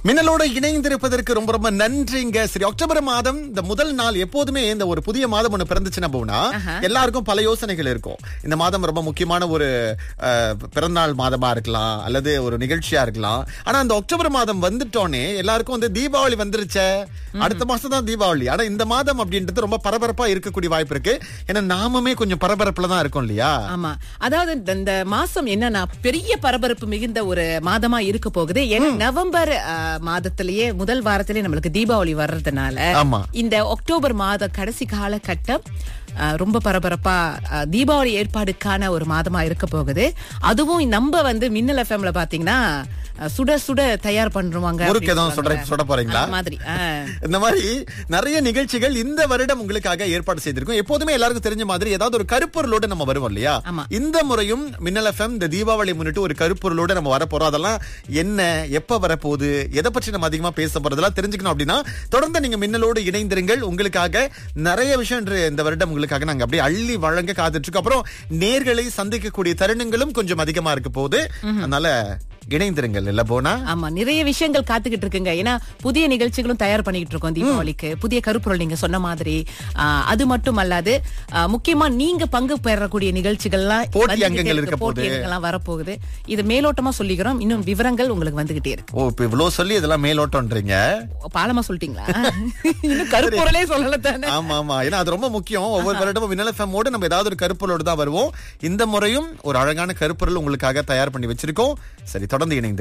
மின்னலோட இணைந்திருப்பதற்கு ரொம்ப ரொம்ப நன்றிங்க சரி அக்டோபர் மாதம் இந்த முதல் நாள் எப்போதுமே இந்த ஒரு புதிய மாதம் ஒண்ணு பிறந்துச்சுன்னா போனா எல்லாருக்கும் பல யோசனைகள் இருக்கும் இந்த மாதம் ரொம்ப முக்கியமான ஒரு அஹ், பிறந்தநாள் மாதமா இருக்கலாம் அல்லது ஒரு நிகழ்ச்சியா இருக்கலாம் ஆனா இந்த அக்டோபர் மாதம் வந்துட்டோனே எல்லாருக்கும் வந்து தீபாவளி வந்துருச்சே அடுத்த மாசம் தான் தீபாவளி ஆனா இந்த மாதம் அப்படின்றது ரொம்ப பரபரப்பா இருக்கக்கூடிய வாய்ப்பு இருக்கு ஏன்னா நாமுமே கொஞ்சம் பரபரப்புல தான் இருக்கோம் இல்லையா ஆமா அதாவது இந்த- இந்த மாசம் என்னன்னா பெரிய பரபரப்பு மிகுந்த ஒரு மாதமா இருக்க போகுது ஏன்னா நவம்பர் ஆ, மாதத்திலேயே முதல் வாரத்திலேயே நம்மளுக்கு தீபாவளி வர்றதுனால ஆமா இந்த அக்டோபர் மாத கடைசி காலகட்டம் ஆ, ரொம்ப பரபரப்பா ஆ, தீபாவளி ஏற்பாடுக்கான ஒரு மாதமா இருக்க போகுது அதுவும் நம்ம வந்து மின்னல் எஃப்எம்ல பாத்தீங்கன்னா ஆ, சுட சுட தயார் பண்றவாங்க முறுக்கு எதுவும் சுட சுட போறீங்களா மாதிரி ஆ. இந்த மாதிரி நிறைய நிகழ்ச்சிகள் இந்த வருடம் உங்களுக்காக ஏற்பாடு செய்திருக்கோம் எப்போதுமே எல்லாருக்கும் தெரிஞ்ச மாதிரி ஏதாவது ஒரு கருப்பொருளோட நம்ம வருவோம் இல்லையா ஆமா. இந்த முறையும் மின்னல் எஃப்எம் இந்த தீபாவளி முன்னிட்டு ஒரு கருப்பொருளோட நம்ம வரப்போறோம் அதெல்லாம் என்ன எப்ப வரப்போகுது எதை பற்றி நம்ம அதிகமா பேச போறதெல்லாம் தெரிஞ்சுக்கணும் அப்படின்னா தொடர்ந்து நீங்க மின்னலோடு இணைந்திருங்கள் உங்களுக்காக நிறைய விஷயம் இன்று இந்த வருடம் உங்களுக்காக நாங்க அப்படியே அள்ளி வழங்க காத்துட்டு இருக்கோம் அப்புறம் நேர்களை சந்திக்கக்கூடிய தருணங்களும் கொஞ்சம் அதிகமா இருக்க போகுது அதனால இணைந்திருங்கள் இல்ல போனா ஆமா நிறைய விஷயங்கள் காத்துக்கிட்டு இருக்குங்க ஏன்னா புதிய நிகழ்ச்சிகளும் தயார் பண்ணிக்கிட்டு இருக்கோம் தீபாவளிக்கு புதிய கருப்பொருள் நீங்க சொன்ன மாதிரி ஆ, அது மட்டும் அல்லாது ஆ, முக்கியமா நீங்க பங்கு பெறக்கூடிய நிகழ்ச்சிகள்லாம் போட்டி வந்துகிட்டே அங்கங்கள் இருக்கு. இருக்க போட்டி போகுது. அங்கங்கள்லாம் வரப்போகுது இது மேலோட்டமா சொல்லிக்கிறோம் இன்னும் விவரங்கள் உங்களுக்கு வந்துகிட்டே இருக்கு ஓ இப்ப இவ்வளவு சொல்லி இதெல்லாம் மேலோட்டம்ன்றீங்க பாலமா சொல்லிட்டீங்களா இன்னும் கருப்பொருளே சொல்லல தானே ஆமா ஆமா ஏன்னா அது ரொம்ப முக்கியம் ஒவ்வொரு வருடமும் வினல் எஃப்எம்மோடு நம்ம ஏதாவது ஒரு கருப்பொருளோடு தான் வருவோம் இந்த முறையும் ஒரு அழகான கருப்பொருள் உங்களுக்காக தயார் பண்ணி வச்சிருக்கோம் சரி தொடர்ந்து இணைந்து